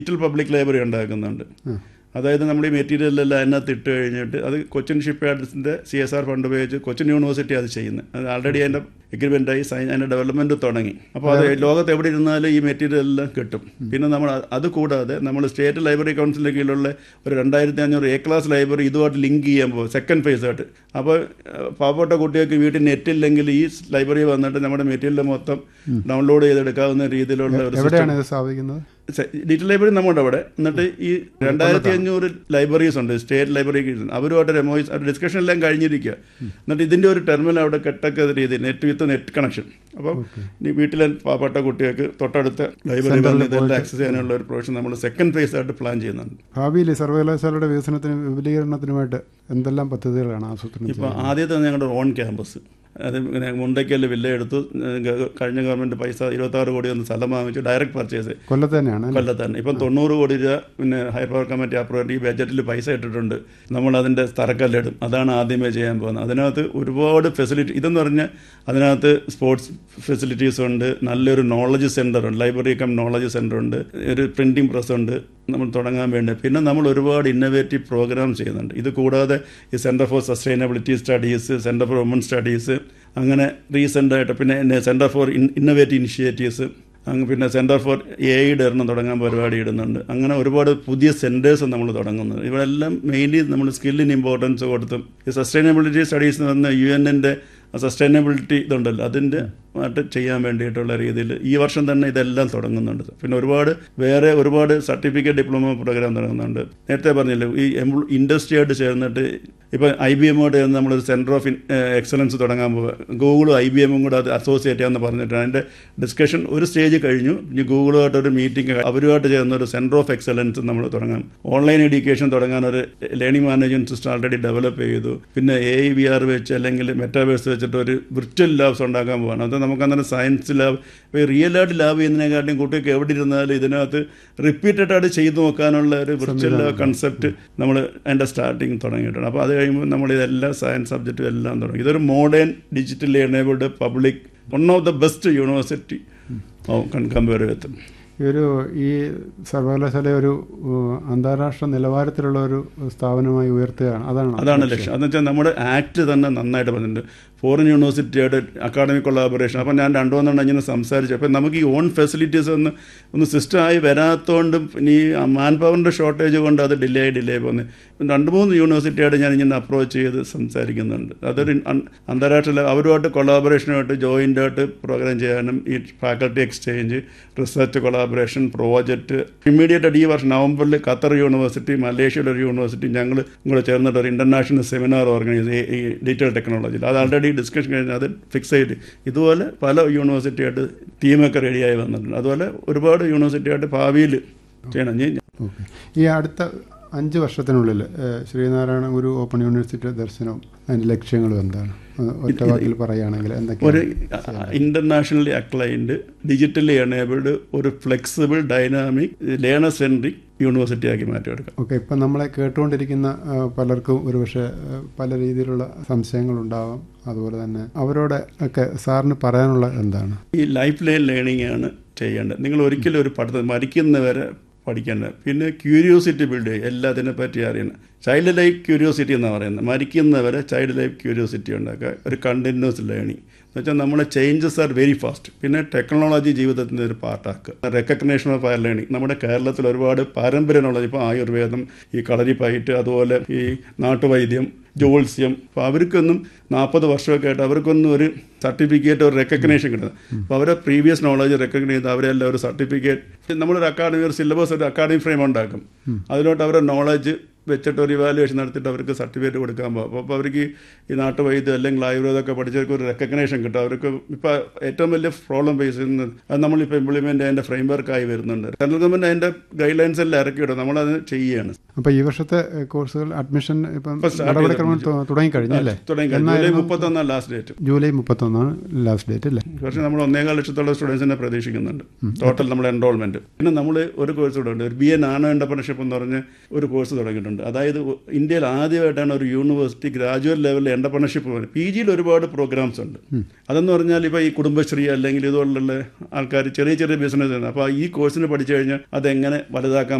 Digital public library ഉണ്ടാക്കുന്നുണ്ട് അതായത് നമ്മൾ ഈ മെറ്റീരിയലെല്ലാം അതിനകത്ത് ഇട്ട് കഴിഞ്ഞിട്ട് അത് കൊച്ചിൻ ഷിപ്പ് യാർഡ്സിൻ്റെ സി എസ് ആർ ഫണ്ട് ഉപയോഗിച്ച് കൊച്ചിൻ യൂണിവേഴ്സിറ്റി അത് ചെയ്യുന്നത് അത് ആൾറെഡി അതിൻ്റെ എഗ്രിമെൻ്റായി സൈൻ അതിൻ്റെ ഡെവലപ്മെൻറ്റ് തുടങ്ങി അപ്പോൾ അത് ലോകത്ത് എവിടെ ഇരുന്നാലും ഈ മെറ്റീരിയൽ എല്ലാം കിട്ടും പിന്നെ നമ്മൾ അത് അത് കൂടാതെ നമ്മൾ സ്റ്റേറ്റ് ലൈബ്രറി കൗൺസിലിൻ്റെ കീഴിലുള്ള ഒരു രണ്ടായിരത്തി അഞ്ഞൂറ് എ ക്ലാസ് ലൈബ്രറി ഇതുമായിട്ട് ലിങ്ക് ചെയ്യാൻ പോകും സെക്കൻഡ് ഫേസ് ആയിട്ട് അപ്പോൾ ഏഹ്, പാവപ്പെട്ട കുട്ടികൾക്ക് വീട്ടിൽ നെറ്റ് ഇല്ലെങ്കിൽ ഈ ലൈബ്രറി വന്നിട്ട് നമ്മുടെ മെറ്റീരിയൽ മൊത്തം ഡൗൺലോഡ് ചെയ്തെടുക്കാവുന്ന രീതിയിലുള്ള ഒരു system എവിടെയാണ് ഇത് സ്ഥാപിക്കുന്നത് ഡിജിറ്റൽ ലൈബ്രറി നമ്മുടെ അവിടെ എന്നിട്ട് ഈ രണ്ടായിരത്തി അഞ്ഞൂറ് ലൈബ്രറീസ് ഉണ്ട് സ്റ്റേറ്റ് ലൈബ്രറി അവരുമായിട്ട് ഒരു MOUs അവരുടെ ഡിസ്കഷൻ എല്ലാം കഴിഞ്ഞിരിക്കുക എന്നിട്ട് ഇതിൻ്റെ ഒരു ടെർമിനൽ അവിടെ കെട്ടക്ക രീതിയിൽ നെറ്റ് വിത്ത് നെറ്റ് കണക്ഷൻ അപ്പം ഈ വീട്ടിലെ പാവപ്പെട്ട കുട്ടികൾക്ക് തൊട്ടടുത്ത ലൈബ്രറി വന്ന് ഇതെല്ലാം ആക്സസ് ചെയ്യാനുള്ള ഒരു പ്രൊവിഷൻ നമ്മൾ സെക്കൻഡ് ഫേസ് ആയിട്ട് പ്ലാൻ ചെയ്യുന്നുണ്ട് ഭാവിയിൽ സർവകലാശാലയുടെ വികസനത്തിനും വിപുലീകരണത്തിനുമായിട്ട് എന്തെല്ലാം പദ്ധതികളാണ് ആസൂത്രണം ഇപ്പോൾ ആദ്യത്തെ ഞങ്ങളുടെ ഓൺ ക്യാമ്പസ് അത് ഇങ്ങനെ മുണ്ടയ്ക്കൽ വില്ല എടുത്തു ഏഹ് കഴിഞ്ഞ ഗവൺമെൻറ് പൈസ ഇരുപത്താറ് കോടി ഒന്ന് സ്ഥലം വാങ്ങിച്ചു ഡയറക്റ്റ് പർച്ചേസ് കൊല്ലത്ത് തന്നെയാണ് അല്ലേ? കൊല്ലത്താണ് ഇപ്പം തൊണ്ണൂറ് കോടി രൂപ പിന്നെ ഹയർ പവർ കമ്മിറ്റി അപ്രൂവ് ഈ ബജറ്റിൽ പൈസ ഇട്ടിട്ടുണ്ട് നമ്മൾ അതിൻ്റെ തറക്കല്ലിടും അതാണ് ആദ്യമേ ചെയ്യാൻ പോകുന്നത് അതിനകത്ത് ഒരുപാട് ഫെസിലിറ്റി ഇതെന്ന് പറഞ്ഞാൽ അതിനകത്ത് സ്പോർട്സ് ഫെസിലിറ്റീസ് ഉണ്ട് നല്ലൊരു നോളജ് സെൻ്റർ ഉണ്ട് ലൈബ്രറി കം നോളജ് സെൻ്റർ ഉണ്ട് ഒരു പ്രിൻറ്റിംഗ് പ്രസ് ഉണ്ട് നമ്മൾ തുടങ്ങാൻ വേണ്ടി പിന്നെ നമ്മൾ ഒരുപാട് ഇന്നോവേറ്റീവ് പ്രോഗ്രാം ചെയ്യുന്നുണ്ട് ഇത് കൂടാതെ ഈ centre for sustainability studies centre for women studies അങ്ങനെ റീസെൻ്റായിട്ട് പിന്നെ സെൻറ്റർ ഫോർ ഇന്നോവേറ്റീവ് ഇനിഷ്യേറ്റീവ്സ് അങ്ങ് പിന്നെ സെൻറ്റർ ഫോർ എ ഐയുടെ ഒരെണ്ണം തുടങ്ങാൻ പരിപാടി ഇടുന്നുണ്ട് അങ്ങനെ ഒരുപാട് പുതിയ സെൻറ്റേഴ്സ് നമ്മൾ തുടങ്ങുന്നത് ഇവിടെല്ലാം മെയിൻലി നമ്മൾ സ്കില്ലിന് ഇമ്പോർട്ടൻസ് കൊടുത്തും ഈ സസ്റ്റൈനബിലിറ്റി സ്റ്റഡീസ് എന്ന് പറഞ്ഞ യു എൻ്റെ സസ്റ്റൈനബിലിറ്റി ഇതുണ്ടല്ലോ അതിൻ്റെ ആയിട്ട് ചെയ്യാൻ വേണ്ടിയിട്ടുള്ള രീതിയിൽ ഈ വർഷം തന്നെ ഇതെല്ലാം തുടങ്ങുന്നുണ്ട് പിന്നെ ഒരുപാട് വേറെ ഒരുപാട് സർട്ടിഫിക്കറ്റ് ഡിപ്ലോമ പ്രോഗ്രാം തുടങ്ങുന്നുണ്ട് നേരത്തെ പറഞ്ഞില്ലേ ഈ ഇൻഡസ്ട്രിയായിട്ട് ചേർന്നിട്ട് ഇപ്പോൾ ഐ ബി എമ്മോട് ചേർന്ന് നമ്മളൊരു സെൻറ്റർ ഓഫ് എക്സലൻസ് തുടങ്ങാൻ പോകുക ഗൂഗിളും ഐ ബി എമ്മും കൂടെ അത് അസോസിയേറ്റ് ചെയ്യാമെന്ന് പറഞ്ഞിട്ട് അതിൻ്റെ ഡിസ്കഷൻ ഒരു സ്റ്റേജ് കഴിഞ്ഞു ഇനി ഗൂഗിളുമായിട്ട് ഒരു മീറ്റിംഗ് അവരുമായിട്ട് ചേർന്ന ഒരു സെൻറ്റർ ഓഫ് എക്സലൻസ് നമ്മൾ തുടങ്ങാം ഓൺലൈൻ എഡ്യൂക്കേഷൻ തുടങ്ങാൻ ഒരു learning management system already develop ചെയ്തു പിന്നെ എ ഐ വി ആർ വെച്ച് അല്ലെങ്കിൽ മെറ്റാവേഴ്സ് വെച്ചിട്ട് ഒരു വിർച്വൽ ലാബ്സ് ഉണ്ടാക്കാൻ പോവാണ് അത് നമുക്ക് അന്നേരം സയൻസ് ലാബ് ഇപ്പോൾ റിയൽ ആയിട്ട് ലാബ് ചെയ്യുന്നതിനെക്കാട്ടിയും കുട്ടികൾക്ക് എവിടെ ഇരുന്നാലും ഇതിനകത്ത് റിപ്പീറ്റഡ് ആയിട്ട് ചെയ്തു നോക്കാനുള്ള ഒരു വിർച്വൽ ലാബ് കൺസെപ്റ്റ് നമ്മൾ അതിൻ്റെ സ്റ്റാർട്ടിങ് തുടങ്ങിയിട്ടുണ്ട് അപ്പോൾ അത് കഴിയുമ്പോൾ നമ്മൾ ഇതെല്ലാം സയൻസ് സബ്ജക്റ്റും എല്ലാം തുടങ്ങി ഇതൊരു modern digitally enabled public one of the best university compare with ഈ ഒരു ഈ സർവകലാശാല ഒരു ഉം, അന്താരാഷ്ട്ര നിലവാരത്തിലുള്ള ഒരു സ്ഥാപനമായി ഉയർത്തുകയാണ് അതാണ് അതാണ് ലക്ഷ്യം അതെന്ന് വെച്ചാൽ നമ്മുടെ ആക്ട് തന്നെ നന്നായിട്ട് പറഞ്ഞിട്ടുണ്ട് ഫോറിൻ യൂണിവേഴ്സിറ്റിയായിട്ട് അക്കാഡമിക് കൊളാബറേഷൻ അപ്പം ഞാൻ രണ്ടു മൂന്നെണ്ണം ഇങ്ങനെ സംസാരിച്ചു അപ്പം നമുക്ക് ഈ ഓൺ ഫെസിലിറ്റീസ് ഒന്ന് ഒന്ന് സിസ്റ്റമായി വരാത്തതുകൊണ്ടും പിന്നെ ഈ മാൻ പവറിൻ്റെ ഷോർട്ടേജ് കൊണ്ട് അത് ഡിലേ ആയി ഡിലേ പോകുന്നത് രണ്ട് മൂന്ന് യൂണിവേഴ്സിറ്റിയായിട്ട് ഞാൻ ഇങ്ങനെ അപ്രോച്ച് ചെയ്ത് സംസാരിക്കുന്നുണ്ട് അതൊരു അൻ- അന്താരാഷ്ട്ര ലെ- അവരുമായിട്ട് കൊളാബറേഷനുമായിട്ട് ജോയിൻ്റ് ആയിട്ട് പ്രോഗ്രാം ചെയ്യാനും ഈ faculty exchange research collaboration project immediate ആയിട്ട് ഈ വർഷം നവംബറിൽ ഖത്തർ യൂണിവേഴ്സിറ്റി മലേഷ്യയുടെ ഒരു യൂണിവേഴ്സിറ്റി ഞങ്ങൾ കൂടെ ചേർന്നിട്ട് ഒരു ഇൻ്റർനാഷണൽ സെമിനാർ ഓർഗനൈസ് ചെയ്ത് ഈ ഡിജിറ്റൽ ടെക്നോളജിയിൽ അത് ആൾറെഡി ഡിസ്കഷൻ കഴിഞ്ഞ് അത് ഫിക്സ് ചെയ്ത് ഇതുപോലെ പല യൂണിവേഴ്സിറ്റിയായിട്ട് ടീമൊക്കെ റെഡിയായി വന്നിട്ടുണ്ട് അതുപോലെ ഒരുപാട് യൂണിവേഴ്സിറ്റിയായിട്ട് ഭാവിയിൽ ചെയ്യണം ഇനി ഓക്കെ ഈ അടുത്ത അഞ്ച് വർഷത്തിനുള്ളിൽ ഏഹ്, ശ്രീനാരായണ ഗുരു ഓപ്പൺ യൂണിവേഴ്സിറ്റി ദർശനവും അതിൻ്റെ ലക്ഷ്യങ്ങളും എന്താണ് ഒന്ന് ഒറ്റ വാക്കിൽ പറയുകയാണെങ്കിൽ ഒരു എന്തൊക്കെയാണ് ഇന്റർനാഷണലി അക്ലൈൻഡ് ഡിജിറ്റലി എനേബിൾഡ് ഒരു flexible dynamic learner centric university ആക്കി മാറ്റിയെടുക്കാം ഓക്കെ ഇപ്പം നമ്മളെ കേട്ടുകൊണ്ടിരിക്കുന്ന ആ, പലർക്കും ഒരുപക്ഷെ ആ, പല രീതിയിലുള്ള സംശയങ്ങളുണ്ടാവാം അതുപോലെ തന്നെ അവരോട് ഒക്കെ സാറിന് പറയാനുള്ള എന്താണ് ഈ ലൈഫ് ലൈൻ ലേണിംഗ് ആണ് ചെയ്യേണ്ടത് നിങ്ങൾ ഒരിക്കലും ഒരു പഠിത്തം മരിക്കുന്നവരെ പഠിക്കേണ്ട പിന്നെ ക്യൂരിയോസിറ്റി ബിൽഡ് ചെയ്യുക എല്ലാത്തിനെ പറ്റി അറിയണം ചൈൽഡ് ലൈഫ് ക്യൂരിയോസിറ്റി എന്നാണ് പറയുന്നത് മരിക്കുന്നവരെ ചൈൽഡ് ലൈഫ് ക്യൂരിയോസിറ്റി ഉണ്ടാക്കുക ഒരു കണ്ടിന്യൂസ് ലേണിംഗ് എന്ന് വെച്ചാൽ നമ്മുടെ ചേഞ്ചസ് ആർ വെരി ഫാസ്റ്റ് പിന്നെ ടെക്നോളജി ജീവിതത്തിൻ്റെ ഒരു പാർട്ടാക്കുക റെക്കഗ്നേഷൻ ഓഫ് ഹയർ ലേണിംഗ് നമ്മുടെ കേരളത്തിൽ ഒരുപാട് പാരമ്പര്യ നോളജ് ഇപ്പോൾ ആയുർവേദം ഈ കളരിപ്പയറ്റ് അതുപോലെ ഈ നാട്ടുവൈദ്യം ജോത്സ്യം അപ്പോൾ അവർക്കൊന്നും നാൽപ്പത് വർഷമൊക്കെ ആയിട്ട് അവർക്കൊന്നും ഒരു സർട്ടിഫിക്കറ്റ് ഒരു റെക്കഗ്നേഷൻ കിട്ടുന്നത് അപ്പോൾ അവരെ പ്രീവിയസ് നോളജ് റെക്കഗ്നൈസ് ചെയ്ത് അവരെല്ലാം ഒരു സർട്ടിഫിക്കറ്റ് നമ്മളൊരു അക്കാഡമി ഒരു സിലബസ് ഒരു അക്കാഡമിക് ഫ്രെയിം ഉണ്ടാക്കും അതിലോട്ട് അവരുടെ നോളജ് വെച്ചിട്ട് ഒരു ഇവാലുവേഷൻ നടത്തിയിട്ട് അവർക്ക് സർട്ടിഫിക്കറ്റ് കൊടുക്കാൻ പോകും അപ്പോൾ അവർക്ക് ഈ നാട്ടുവൈദ്യം അല്ലെങ്കിൽ ആയുർവേദമൊക്കെ പഠിച്ചവർക്ക് ഒരു റെക്കഗ്നേഷൻ കിട്ടും അവർക്ക് ഇപ്പോൾ ഏറ്റവും വലിയ പ്രോബ്ലം ഫേസ് ചെയ്യുന്നത് അത് നമ്മളിപ്പോൾ ഇംപ്ലിമെൻ്റ് അതിൻ്റെ ഫ്രെയിം വർക്കായി വരുന്നുണ്ട് സെൻട്രൽ ഗവൺമെൻറ് അതിൻ്റെ ഗൈഡ് ലൈൻസ് എല്ലാം ഇറക്കി വിടും നമ്മളത് ചെയ്യുകയാണ് അപ്പോൾ ഈ വർഷത്തെ ഏഹ്, കോഴ്സുകൾ അഡ്മിഷൻ ഇപ്പം ഇപ്പം start നടപടിക്രമം തു- തുടങ്ങിക്കഴിഞ്ഞല്ലേ തുടങ്ങി ജൂലൈ എന്നായിരുന്നു മുപ്പത്തൊന്നാം ലാസ്റ്റ് ഡേറ്റ് ജൂലൈ മുപ്പത്തൊന്നാണ് ലാസ്റ്റ് ഡേറ്റ് അല്ലേ പക്ഷേ നമ്മൾ ഒന്നേകാൽ ലക്ഷത്തോളം സ്റ്റുഡൻസിനെ പ്രതീക്ഷിക്കുന്നുണ്ട് ടോട്ടൽ നമ്മുടെ എൻറോൾമെന്റ് പിന്നെ നമ്മൾ ഒരു കോഴ്സ് കൂടെ ഉണ്ട് ഒരു ബി എ നാനോ എൻ്റർപ്രണർഷിപ്പ് എന്ന് പറഞ്ഞ് ഒരു കോഴ്സ് തുടങ്ങിയിട്ടുണ്ട് ചെയ്തിട്ടുണ്ട് അതായത് ഇന്ത്യയിൽ ആദ്യമായിട്ടാണ് ഒരു യൂണിവേഴ്സിറ്റി ഗ്രാജുവേറ്റ് ലെവലിൽ എൻ്റർപ്രണർഷിപ്പ് പി ജിയിൽ ഒരുപാട് പ്രോഗ്രാംസ് ഉണ്ട് അതെന്ന് പറഞ്ഞാൽ ഇപ്പോൾ ഈ കുടുംബശ്രീ അല്ലെങ്കിൽ ഇതുപോലുള്ള ആൾക്കാർ ചെറിയ ചെറിയ ബിസിനസ് അപ്പോൾ ഈ കോഴ്സിന് പഠിച്ചു കഴിഞ്ഞാൽ അതെങ്ങനെ വലുതാക്കാൻ